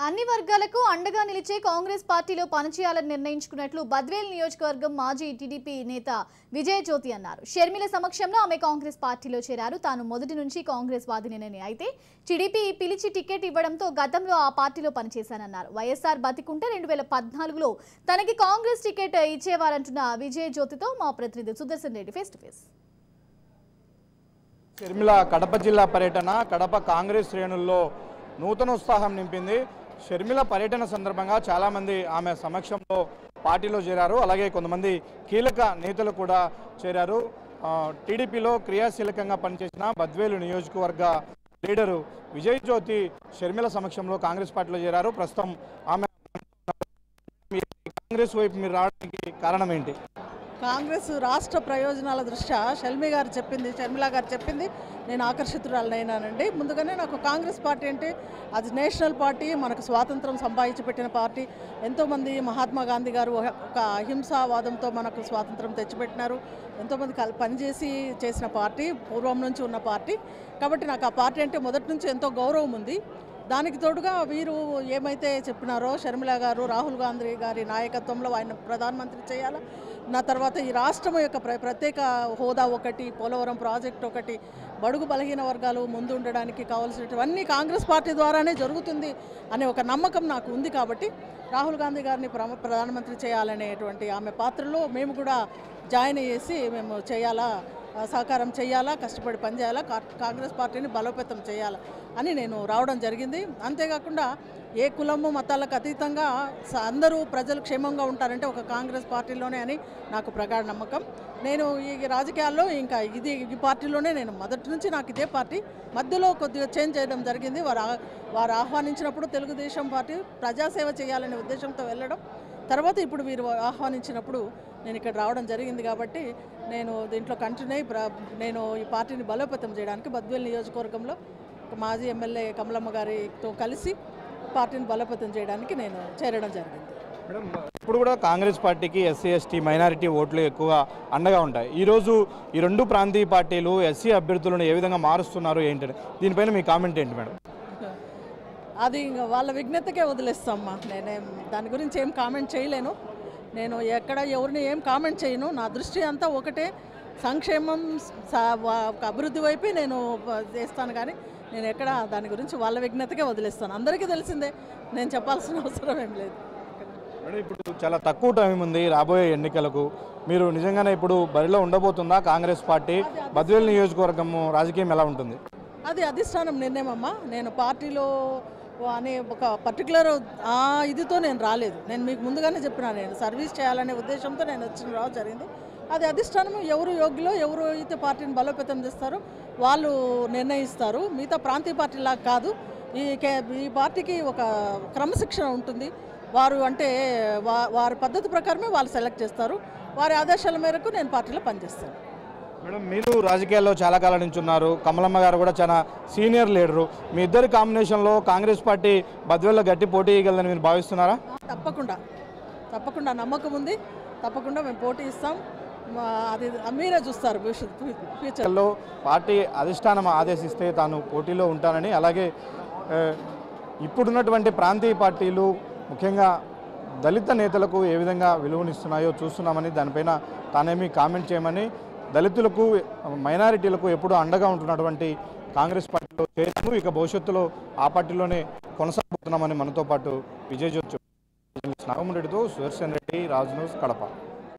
అన్ని వర్గాలకు అండగా నిలిచే కాంగ్రెస్ పార్టీలో పనిచేయాలని నిర్ణయించుకున్నట్లు బద్వేల్ నియోజకవర్గం మాజీ టీడీపీ నేత విజయ జ్యోతి అన్నారు షర్మిల సమక్షంలో ఆమె కాంగ్రెస్ పార్టీలో చేరారు తాను మొదటి నుంచి కాంగ్రెస్ వాదినేనని అయితే టీడీపీ పిలిచి టికెట్ ఇవ్వడంతో గతంలో ఆ పార్టీలో పనిచేశానన్నారు వైఎస్ఆర్ బతికుంటే రెండు వేల పద్నాలుగులో తనకి కాంగ్రెస్ టికెట్ ఇచ్చేవారంటున్న విజయ జ్యోతితో మా ప్రతినిధి Sudarshan Reddy face to face Sharmila Kadapa జిల్లా పర్యటన కడప కాంగ్రెస్ శ్రేణుల్లో నూతన ఉత్సాహం నింపింది షర్మిల పర్యటన సందర్భంగా చాలామంది ఆమె సమక్షంలో పార్టీలో చేరారు అలాగే కొంతమంది కీలక నేతలు కూడా చేరారు ఆ, టీడీపీలో క్రియాశీలకంగా పనిచేసిన బద్వేలు నియోజకవర్గ లీడరు విజయ్ జ్యోతి షర్మిల సమక్షంలో కాంగ్రెస్ పార్టీలో చేరారు ప్రస్తుతం ఆమె మీ కాంగ్రెస్ వైపు మీరు రావడానికి కారణం ఏంటి కాంగ్రెస్ రాష్ట్ర ప్రయోజనాల దృష్ట్యా షల్మి గారు చెప్పింది షర్మిల గారు చెప్పింది నేను ఆకర్షితురాలనైనానండి ముందుగానే నాకు కాంగ్రెస్ పార్టీ అంటే అది నేషనల్ పార్టీ మనకు స్వాతంత్రం సంపాదించి పెట్టిన పార్టీ ఎంతోమంది మహాత్మా గాంధీ గారు ఒక అహింసావాదంతో మనకు స్వాతంత్రం తెచ్చిపెట్టినారు ఎంతోమంది కల్ పనిచేసి చేసిన పార్టీ పూర్వం నుంచి ఉన్న పార్టీ కాబట్టి నాకు ఆ పార్టీ అంటే మొదటి నుంచి ఎంతో గౌరవం ఉంది దానికి తోడుగా వీరు ఏమైతే చెప్పినారో షర్మిల గారు రాహుల్ గాంధీ గారి నాయకత్వంలో ఆయన ప్రధానమంత్రి చేయాలా నా తర్వాత ఈ రాష్ట్రం యొక్క ప్ర ప్రత్యేక హోదా ఒకటి పోలవరం ప్రాజెక్ట్ ఒకటి బడుగు బలహీన వర్గాలు ముందు ఉండడానికి కావాల్సినటువన్నీ కాంగ్రెస్ పార్టీ ద్వారానే జరుగుతుంది అనే ఒక నమ్మకం నాకు ఉంది కాబట్టి రాహుల్ గాంధీ గారిని ప్రమ ప్రధానమంత్రి చేయాలనేటువంటి ఆమె పాత్రలో మేము కూడా జాయిన్ చేసి మేము చేయాలా ఆ, సహకారం చేయాలా కష్టపడి పనిచేయాలా కా- కాంగ్రెస్ పార్టీని బలోపేతం చేయాలా అని నేను రావడం జరిగింది అంతేకాకుండా ఏ కులము మతాలకు అతీతంగా స- అందరూ ప్రజలు క్షేమంగా ఉంటారంటే ఒక కాంగ్రెస్ పార్టీలోనే అని నాకు ప్రగాఢ నమ్మకం నేను ఈ రాజకీయాల్లో ఇంకా ఇది ఈ పార్టీలోనే నేను మొదటి నుంచి నాకు ఇదే పార్టీ మధ్యలో కొద్దిగా చేంజ్ చేయడం జరిగింది వారు ఆ- వారు ఆహ్వానించినప్పుడు తెలుగుదేశం పార్టీ ప్రజాసేవ చేయాలనే ఉద్దేశంతో వెళ్ళడం తర్వాత ఇప్పుడు వీరు ఆహ్వానించినప్పుడు నేను ఇక్కడ రావడం జరిగింది కాబట్టి నేను దీంట్లో కంటిన్యూ అయ్యి ప్ర- నేను ఈ పార్టీని బలోపేతం చేయడానికి బద్వేల్ నియోజకవర్గంలో ఒక మాజీ ఎమ్మెల్యే కమలమ్మ గారితో కలిసి పార్టీని బలోపేతం చేయడానికి నేను చేరడం జరిగింది మేడం ఇప్పుడు కూడా కాంగ్రెస్ పార్టీకి ఎస్సీ ఎస్టీ మైనారిటీ ఓట్లు ఎక్కువగా అండగా ఉంటాయి ఈరోజు ఈ రెండు ప్రాంతీయ పార్టీలు ఎస్సీ అభ్యర్థులను ఏ విధంగా మారుస్తున్నారు ఏంటని దీనిపైన మీ కామెంట్ ఏంటి మేడం అది ఇంకా వాళ్ళ విజ్ఞతకే వదిలేస్తామ్మా నేనేం దాని గురించి ఏం కామెంట్ చేయలేను నేను ఎక్కడ ఎవరిని ఏం కామెంట్ చేయను నా దృష్టి అంతా ఒకటే సంక్షేమం స- వా- ఒక అభివృద్ధి వైపే నేను ప- చేస్తాను కానీ నేను ఎక్కడ దాని గురించి వాళ్ళ విజ్ఞతకే వదిలేస్తాను అందరికీ తెలిసిందే నేను చెప్పాల్సిన అవసరం ఏం లేదు మేడం ఇప్పుడు చాలా తక్కువ టైం ఉంది రాబోయే ఎన్నికలకు మీరు నిజంగానే ఇప్పుడు బరిలో ఉండబోతుందా కాంగ్రెస్ పార్టీ బద్వేల్ నియోజకవర్గం రాజకీయం ఎలా ఉంటుంది అది అధిష్టానం నిర్ణయం అమ్మా నేను పార్టీలో అనే ఒక పర్టికులర్ ఆ ఇదితో నేను రాలేదు నేను మీకు ముందుగానే చెప్పినా నేను సర్వీస్ చేయాలనే ఉద్దేశంతో నేను వచ్చిన రావు జరిగింది అది అధిష్టానం ఎవరు యోగ్యులో ఎవరు అయితే పార్టీని బలోపేతం చేస్తారో వాళ్ళు నిర్ణయిస్తారు మిగతా ప్రాంతీయ పార్టీలా కాదు ఈ కే- ఈ పార్టీకి ఒక క్రమశిక్షణ ఉంటుంది వారు అంటే వా వారి పద్ధతి ప్రకారమే వాళ్ళు సెలెక్ట్ చేస్తారు వారి ఆదేశాల మేరకు నేను పార్టీలో పనిచేస్తాను మేడం మీరు రాజకీయాల్లో చాలా కాలం నుంచి ఉన్నారు కమలమ్మ గారు కూడా చాలా సీనియర్ లీడరు మీ ఇద్దరి కాంబినేషన్లో కాంగ్రెస్ పార్టీ బద్వేల్లో గట్టి పోటీ ఇవ్వగలదని మీరు భావిస్తున్నారా తప్పకుండా తప్పకుండా నమ్మకం ఉంది తప్పకుండా మేము పోటీ ఇస్తాం మా- అది మీరే చూస్తారు భవిష్యత్ ఫ్యూచర్ ఎన్నికల్లో పార్టీ అధిష్టానం ఆదేశిస్తే తాను పోటీలో ఉంటానని అలాగే ఆ, ఇప్పుడున్నటువంటి ప్రాంతీయ పార్టీలు ముఖ్యంగా దళిత నేతలకు ఏ విధంగా విలువనిస్తున్నాయో చూస్తున్నామని దానిపైన తానేమీ కామెంట్ చేయమని దళితులకు మైనారిటీలకు ఎప్పుడూ అండగా ఉంటున్నటువంటి కాంగ్రెస్ పార్టీలో చేరాము ఇక భవిష్యత్తులో ఆ పార్టీలోనే కొనసాగుతున్నామని మనతో పాటు విజయ్ జ్యోతి నాగమరెడ్డితో సుదర్శన్ రెడ్డి రాజ్ న్యూస్ కడప